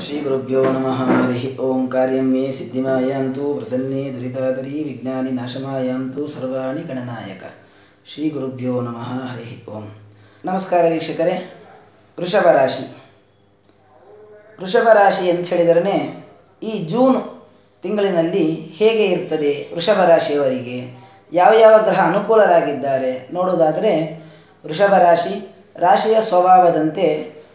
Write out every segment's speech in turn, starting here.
ಶ್ರೀಗುರುಭ್ಯೋ ನಮಃ ಹರಿ ಓಂ ಕಾರ್ಯಂ ಮೇ ಸಿದ್ಧಿಮಾಯಾಂತು ಪ್ರಸನ್ನೇ ದುರಿತಾದರಿ ವಿಜ್ಞಾನಿ ನಾಶಮಾಯಾಂತು ಸರ್ವಾಣಿ ಗಣನಾಯಕ ಶ್ರೀ ಗುರುಭ್ಯೋ ನಮಃ ಹರಿ ಓಂ ನಮಸ್ಕಾರ ವೀಕ್ಷಕರೇ ವೃಷಭ ರಾಶಿ ವೃಷಭ ರಾಶಿ ಅಂತ ಹೇಳಿದರೆ ಈ ಜೂನ್ ತಿಂಗಳಿನಲ್ಲಿ ಹೇಗೆ ಇರ್ತದೆ ವೃಷಭ ರಾಶಿಯವರಿಗೆ ಯಾವ ಯಾವ ಗ್ರಹ ಅನುಕೂಲರಾಗಿದ್ದಾರೆ ನೋಡುವುದಾದರೆ ವೃಷಭ ರಾಶಿ ರಾಶಿಯ ಸ್ವಭಾವದಂತೆ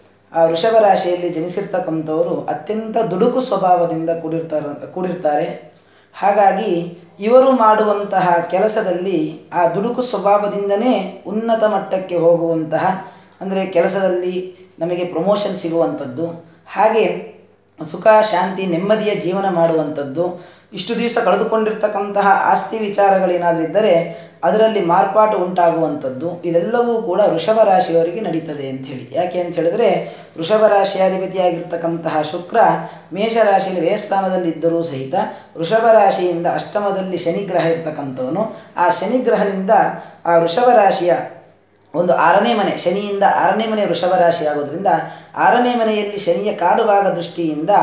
ಆ ವೃಷಭ ರಾಶಿಯಲ್ಲಿ ಜನಿಸಿರ್ತಕ್ಕಂಥವರು ಅತ್ಯಂತ ದುಡುಕು ಸ್ವಭಾವದಿಂದ ಕೂಡಿರ್ತಾರೆ ಕೂಡಿರ್ತಾರೆ ಹಾಗಾಗಿ ಇವರು ಮಾಡುವಂತಹ ಕೆಲಸದಲ್ಲಿ ಆ ದುಡುಕು ಸ್ವಭಾವದಿಂದನೇ ಉನ್ನತ ಮಟ್ಟಕ್ಕೆ ಹೋಗುವಂತಹ ಅಂದರೆ ಕೆಲಸದಲ್ಲಿ ನಮಗೆ ಪ್ರಮೋಷನ್ ಸಿಗುವಂಥದ್ದು ಹಾಗೆ ಸುಖ ಶಾಂತಿ ನೆಮ್ಮದಿಯ ಜೀವನ ಮಾಡುವಂಥದ್ದು ಇಷ್ಟು ದಿವಸ ಕಳೆದುಕೊಂಡಿರ್ತಕ್ಕಂತಹ ಆಸ್ತಿ ವಿಚಾರಗಳೇನಾದರೂ ಇದ್ದರೆ ಅದರಲ್ಲಿ ಮಾರ್ಪಾಟು ಉಂಟಾಗುವಂಥದ್ದು ಇದೆಲ್ಲವೂ ಕೂಡ ವೃಷಭ ರಾಶಿಯವರಿಗೆ ನಡೀತದೆ ಅಂಥೇಳಿ ಯಾಕೆ ಅಂತ ಹೇಳಿದ್ರೆ ವೃಷಭ ರಾಶಿಯಾಧಿಪತಿಯಾಗಿರ್ತಕ್ಕಂತಹ ಶುಕ್ರ ಮೇಷರಾಶಿಯಲ್ಲಿ ವ್ಯಯಸ್ಥಾನದಲ್ಲಿದ್ದರೂ ಸಹಿತ ವೃಷಭ ರಾಶಿಯಿಂದ ಅಷ್ಟಮದಲ್ಲಿ ಶನಿಗ್ರಹ ಇರ್ತಕ್ಕಂಥವನು ಆ ಶನಿಗ್ರಹದಿಂದ ಆ ವೃಷಭ ರಾಶಿಯ ಒಂದು ಆರನೇ ಮನೆ ಶನಿಯಿಂದ ಆರನೇ ಮನೆ ವೃಷಭ ರಾಶಿ ಆಗೋದ್ರಿಂದ ಆರನೇ ಮನೆಯಲ್ಲಿ ಶನಿಯ ಕಾಲುಭಾಗ ದೃಷ್ಟಿಯಿಂದ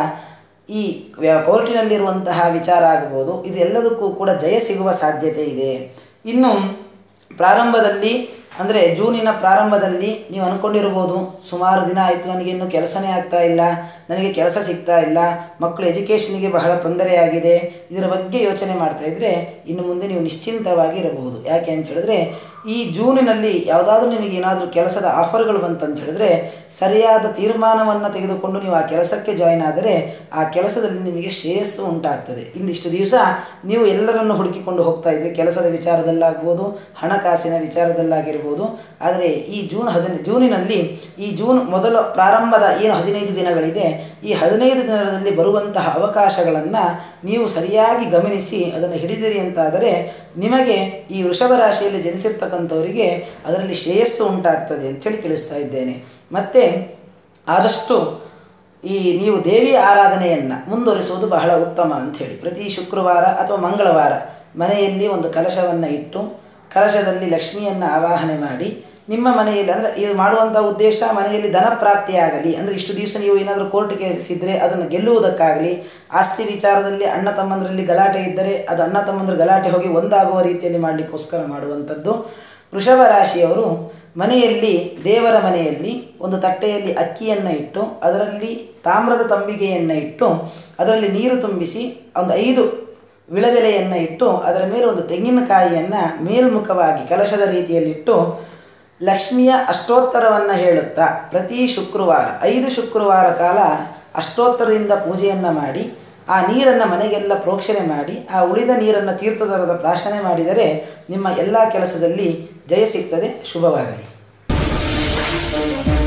ಈ ವ್ಯ- ಕೋರ್ಟಿನಲ್ಲಿರುವಂತಹ ವಿಚಾರ ಆಗ್ಬೋದು ಇದೆಲ್ಲದಕ್ಕೂ ಕೂಡ ಜಯ ಸಿಗುವ ಸಾಧ್ಯತೆ ಇದೆ ಇನ್ನು ಪ್ರಾರಂಭದಲ್ಲಿ ಅಂದರೆ ಜೂನಿನ ಪ್ರಾರಂಭದಲ್ಲಿ ನೀವು ಅಂದ್ಕೊಂಡಿರ್ಬೋದು ಸುಮಾರು ದಿನ ಆಯಿತು ನನಗೆ ಇನ್ನೂ ಕೆಲಸನೇ ಆಗ್ತಾ ಇಲ್ಲ ನನಗೆ ಕೆಲಸ ಸಿಗ್ತಾ ಇಲ್ಲ ಮಕ್ಕಳು ಎಜುಕೇಷನ್ಗೆ ಬಹಳ ತೊಂದರೆಯಾಗಿದೆ ಇದರ ಬಗ್ಗೆ ಯೋಚನೆ ಮಾಡ್ತಾ ಇದ್ದರೆ ಇನ್ನು ಮುಂದೆ ನೀವು ನಿಶ್ಚಿಂತವಾಗಿ ಇರಬಹುದು ಯಾಕೆ ಅಂತ ಹೇಳಿದ್ರೆ ಈ ಜೂನಿನಲ್ಲಿ ಯಾವುದಾದ್ರೂ ನಿಮಗೆ ಏನಾದರೂ ಕೆಲಸದ ಆಫರ್ಗಳು ಬಂತಂತ ಹೇಳಿದ್ರೆ ಸರಿಯಾದ ತೀರ್ಮಾನವನ್ನು ತೆಗೆದುಕೊಂಡು ನೀವು ಆ ಕೆಲಸಕ್ಕೆ ಜಾಯಿನ್ ಆದರೆ ಆ ಕೆಲಸದಲ್ಲಿ ನಿಮಗೆ ಶ್ರೇಯಸ್ಸು ಉಂಟಾಗ್ತದೆ ಇನ್ನಿಷ್ಟು ದಿವಸ ನೀವು ಎಲ್ಲರನ್ನು ಹುಡುಕಿಕೊಂಡು ಹೋಗ್ತಾ ಇದ್ದರೆ ಕೆಲಸದ ವಿಚಾರದಲ್ಲಾಗ್ಬೋದು ಹಣಕಾಸಿನ ವಿಚಾರದಲ್ಲಾಗಿರ್ಬೋದು ಆದರೆ ಈ ಜೂನ್ ಹದಿನೈ ಜೂನಿನಲ್ಲಿ ಈ ಜೂನ್ ಮೊದಲ ಪ್ರಾರಂಭದ ಏನು ಹದಿನೈದು ದಿನಗಳಿದೆ ಈ ಹದಿನೈದು ದಿನಗಳಲ್ಲಿ ಬರುವಂತಹ ಅವಕಾಶಗಳನ್ನು ನೀವು ಸರಿಯಾಗಿ ಗಮನಿಸಿ ಅದನ್ನು ಹಿಡಿದಿರಿ ಅಂತಾದರೆ ನಿಮಗೆ ಈ ವೃಷಭ ರಾಶಿಯಲ್ಲಿ ಜನಿಸಿರ್ತಕ್ಕಂಥವರಿಗೆ ಅದರಲ್ಲಿ ಶ್ರೇಯಸ್ಸು ಉಂಟಾಗ್ತದೆ ಅಂತೇಳಿ ತಿಳಿಸ್ತಾ ಇದ್ದೇನೆ ಮತ್ತು ಆದಷ್ಟು ಈ ನೀವು ದೇವಿಯ ಆರಾಧನೆಯನ್ನು ಮುಂದುವರಿಸುವುದು ಬಹಳ ಉತ್ತಮ ಅಂಥೇಳಿ ಪ್ರತಿ ಶುಕ್ರವಾರ ಅಥವಾ ಮಂಗಳವಾರ ಮನೆಯಲ್ಲಿ ಒಂದು ಕಲಶವನ್ನು ಇಟ್ಟು ಕಲಶದಲ್ಲಿ ಲಕ್ಷ್ಮಿಯನ್ನು ಆವಾಹನೆ ಮಾಡಿ ನಿಮ್ಮ ಮನೆಯಲ್ಲಿ ಅಂದರೆ ಇದು ಮಾಡುವಂಥ ಉದ್ದೇಶ ಮನೆಯಲ್ಲಿ ಧನ ಪ್ರಾಪ್ತಿಯಾಗಲಿ ಅಂದರೆ ಇಷ್ಟು ದಿವಸ ನೀವು ಏನಾದರೂ ಕೋರ್ಟ್ ಕೇಸ್ ಇದ್ದರೆ ಅದನ್ನು ಗೆಲ್ಲುವುದಕ್ಕಾಗಲಿ ಆಸ್ತಿ ವಿಚಾರದಲ್ಲಿ ಅಣ್ಣ ತಮ್ಮಂದರಲ್ಲಿ ಗಲಾಟೆ ಇದ್ದರೆ ಅದು ಅಣ್ಣ ತಮ್ಮಂದ್ರ ಗಲಾಟೆ ಹೋಗಿ ಒಂದಾಗುವ ರೀತಿಯಲ್ಲಿ ಮಾಡಲಿಕ್ಕೋಸ್ಕರ ಮಾಡುವಂಥದ್ದು ವೃಷಭ ರಾಶಿಯವರು ಮನೆಯಲ್ಲಿ ದೇವರ ಮನೆಯಲ್ಲಿ ಒಂದು ತಟ್ಟೆಯಲ್ಲಿ ಅಕ್ಕಿಯನ್ನು ಇಟ್ಟು ಅದರಲ್ಲಿ ತಾಮ್ರದ ತಂಬಿಗೆಯನ್ನು ಇಟ್ಟು ಅದರಲ್ಲಿ ನೀರು ತುಂಬಿಸಿ ಒಂದು ಐದು ವಿಳದೆಲೆಯನ್ನು ಇಟ್ಟು ಅದರ ಮೇಲೆ ಒಂದು ತೆಂಗಿನಕಾಯಿಯನ್ನು ಮೇಲ್ಮುಖವಾಗಿ ಕಲಶದ ರೀತಿಯಲ್ಲಿಟ್ಟು ಲಕ್ಷ್ಮಿಯ ಅಷ್ಟೋತ್ತರವನ್ನು ಹೇಳುತ್ತಾ ಪ್ರತಿ ಶುಕ್ರವಾರ ಐದು ಶುಕ್ರವಾರ ಕಾಲ ಅಷ್ಟೋತ್ತರದಿಂದ ಪೂಜೆಯನ್ನು ಮಾಡಿ ಆ ನೀರನ್ನು ಮನೆಗೆಲ್ಲ ಪ್ರೋಕ್ಷಣೆ ಮಾಡಿ ಆ ಉಳಿದ ನೀರನ್ನು ತೀರ್ಥದರದ ಪ್ರಾಶನೆ ಮಾಡಿದರೆ ನಿಮ್ಮ ಎಲ್ಲ ಕೆಲಸದಲ್ಲಿ ಜಯ ಸಿಗ್ತದೆ ಶುಭವಾಗಲಿ